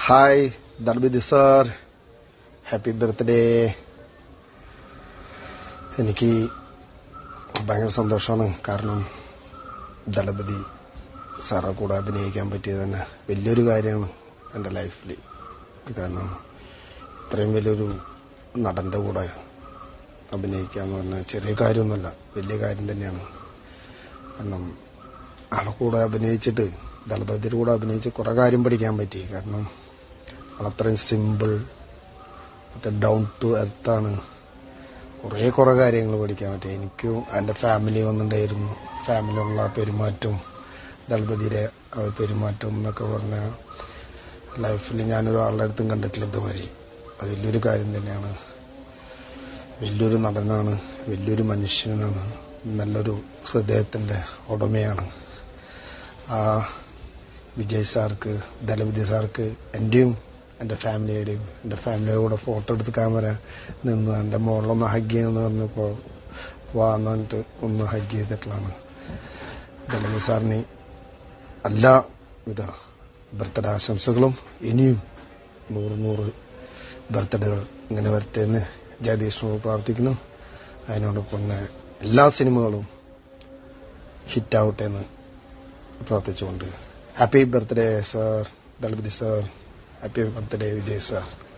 hi ദർബിദി sir happy birthday എനിക്ക് ഭയങ്കര സന്തോഷമാണ് കാരണം ദളപതി സാറെ കൂടെ അഭിനയിക്കാൻ പറ്റിയത് തന്നെ വലിയൊരു കാര്യമാണ് എൻ്റെ ലൈഫിൽ കാരണം ഇത്രയും വലിയൊരു നടന്റെ കൂടെ അഭിനയിക്കുക എന്ന് പറഞ്ഞാൽ ചെറിയ കാര്യമൊന്നുമല്ല വലിയ കാര്യം തന്നെയാണ് കാരണം ആളെ കൂടെ അഭിനയിച്ചിട്ട് ദളപതിയുടെ കൂടെ അഭിനയിച്ച് കുറെ കാര്യം പഠിക്കാൻ പറ്റി കാരണം ആളത്രയും സിമ്പിൾ മറ്റേ ഡൗൺ ടു എർത്താണ് കുറേ കുറെ കാര്യങ്ങൾ പഠിക്കാൻ പറ്റി എനിക്കും എൻ്റെ ഫാമിലി വന്നിട്ടുണ്ടായിരുന്നു ഫാമിലിയുള്ള പെരുമാറ്റവും ദളപതിയുടെ ആ ഒരു പെരുമാറ്റം എന്നൊക്കെ പറഞ്ഞാൽ ലൈഫിൽ ഞാനൊരാളുടെ അടുത്തും കണ്ടിട്ടില്ല ഇതുവരെ അത് വലിയൊരു കാര്യം തന്നെയാണ് വലിയൊരു നടനാണ് വലിയൊരു മനുഷ്യനാണ് നല്ലൊരു ഹൃദയത്തിന്റെ ഉടമയാണ് ആ വിജയ് സാർക്ക് ദലവിധി സാർക്ക് എന്റെയും എന്റെ ഫാമിലിയുടെയും എന്റെ ഫാമിലിയുടെ കൂടെ ഫോട്ടോ എടുത്ത് ക്യാമറ നിന്ന് എന്റെ മോളിലൊന്ന് ഹഗ് ചെയ്യുമെന്ന് പറഞ്ഞപ്പോ വാ എന്ന് പറഞ്ഞിട്ട് ഒന്ന് ഹഗ് ചെയ്തിട്ടുള്ളതാണ് ദലവി സാറിന് എല്ലാവിധ ബർത്ത്ഡേ ആശംസകളും ഇനിയും നൂറ് നൂറ് ബർത്ത്ഡേകൾ ഇങ്ങനെ വരട്ടെ എന്ന് ജഗദീഷിനോട് പ്രാർത്ഥിക്കുന്നു അതിനോടൊപ്പം തന്നെ എല്ലാ സിനിമകളും ഹിറ്റാവട്ടെ എന്ന് പ്രാർത്ഥിച്ചുകൊണ്ട് happy birthday sir Thalapathy sir happy birthday Vijay sir